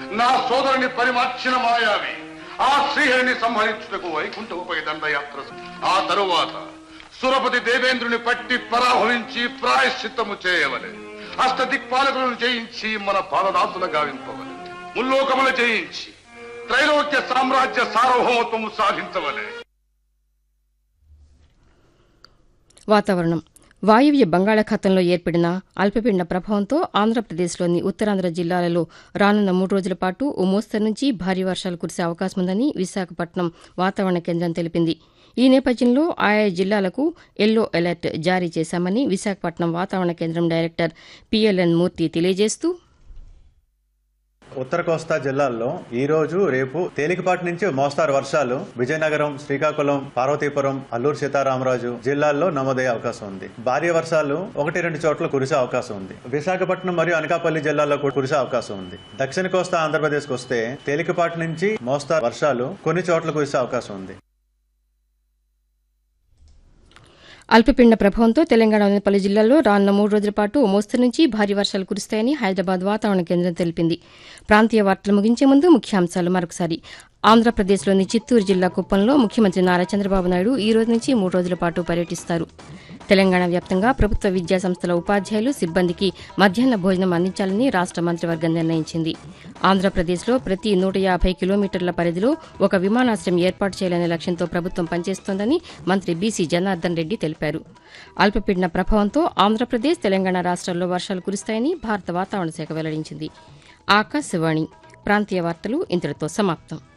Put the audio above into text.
నా సోదరుని పరిమార్చిన మాయావి ఆ శ్రీహరిని సంహరించుటకు వైకుంఠముపై దండయాత్ర ఆ తరువాత సురపతి దేవేంద్రుని పట్టి పరాభవించి ప్రాయశ్చిత్తము చేయవలె అష్ట దిక్పాలకులను జయించి మన పాలదాసుల గావింపవలె ముల్లోకములు జయించి త్రైలోక్య సామ్రాజ్య సార్వభౌమత్వము సాధించవలె వాతావరణం వాయువ్య బంగాళాఖాతంలో ఏర్పడిన అల్పపీడన ప్రభావంతో ఆంధ్రప్రదేశ్లోని ఉత్తరాంధ్ర జిల్లాలలో రానున్న మూడు రోజుల పాటు ఓ మోస్తరు నుంచి భారీ వర్షాలు కురిసే అవకాశం ఉందని విశాఖపట్నం వాతావరణ కేంద్రం తెలిపింది ఈ నేపథ్యంలో ఆయా జిల్లాలకు ఎల్లో అలర్ట్ జారీ చేశామని విశాఖపట్నం వాతావరణ కేంద్రం డైరెక్టర్ పిఎల్ఎన్ మూర్తి తెలియజేస్తూ ఉత్తర కోస్తా జిల్లాల్లో ఈ రోజు రేపు తేలికపాటి నుంచి మోస్తారు వర్షాలు విజయనగరం శ్రీకాకుళం పార్వతీపురం అల్లూరు సీతారామరాజు జిల్లాల్లో నమోదయ్యే అవకాశం ఉంది భారీ వర్షాలు ఒకటి రెండు చోట్ల కురిసే అవకాశం ఉంది విశాఖపట్నం మరియు అనకాపల్లి జిల్లాల్లో కూడా కురిసే అవకాశం ఉంది దక్షిణ కోస్తా ఆంధ్రప్రదేశ్కి వస్తే తేలికపాటి నుంచి మోస్తారు వర్షాలు కొన్ని చోట్ల కురిసే అవకాశం ఉంది అల్పపీడన ప్రభావంతో తెలంగాణలోని పలు జిల్లాల్లో రానున్న మూడు రోజుల పాటు ఓ మోస్తరు నుంచి భారీ వర్షాలు కురుస్తాయని హైదరాబాద్ వాతావరణ కేంద్రం తెలిపింది ప్రాంతీయ వార్తలు ముగించే ముందు ముఖ్యాంశాలు మరొకసారి ఆంధ్రప్రదేశ్లోని చిత్తూరు జిల్లా కుప్పంలో ముఖ్యమంత్రి నారా చంద్రబాబు నాయుడు ఈ రోజు నుంచి మూడు రోజుల పాటు పర్యటిస్తారు తెలంగాణ వ్యాప్తంగా ప్రభుత్వ విద్యా సంస్థల ఉపాధ్యాయులు సిబ్బందికి మధ్యాహ్న భోజనం అందించాలని రాష్ట మంత్రివర్గం నిర్ణయించింది ఆంధ్రప్రదేశ్లో ప్రతి నూట యాభై కిలోమీటర్ల పరిధిలో ఒక విమానాశ్రయం ఏర్పాటు చేయాలనే లక్ష్యంతో ప్రభుత్వం పనిచేస్తోందని మంత్రి బీసీ జనార్దన్ రెడ్డి తెలిపారు అల్పపీడన ప్రభావంతో ఆంధ్రప్రదేశ్ తెలంగాణ రాష్ట్రాల్లో వర్షాలు కురుస్తాయని భారత వాతావరణ శాఖ వెల్లడించింది ఆకాశవాణి ప్రాంతీయ వార్తలు ఇంతటితో సమాప్తం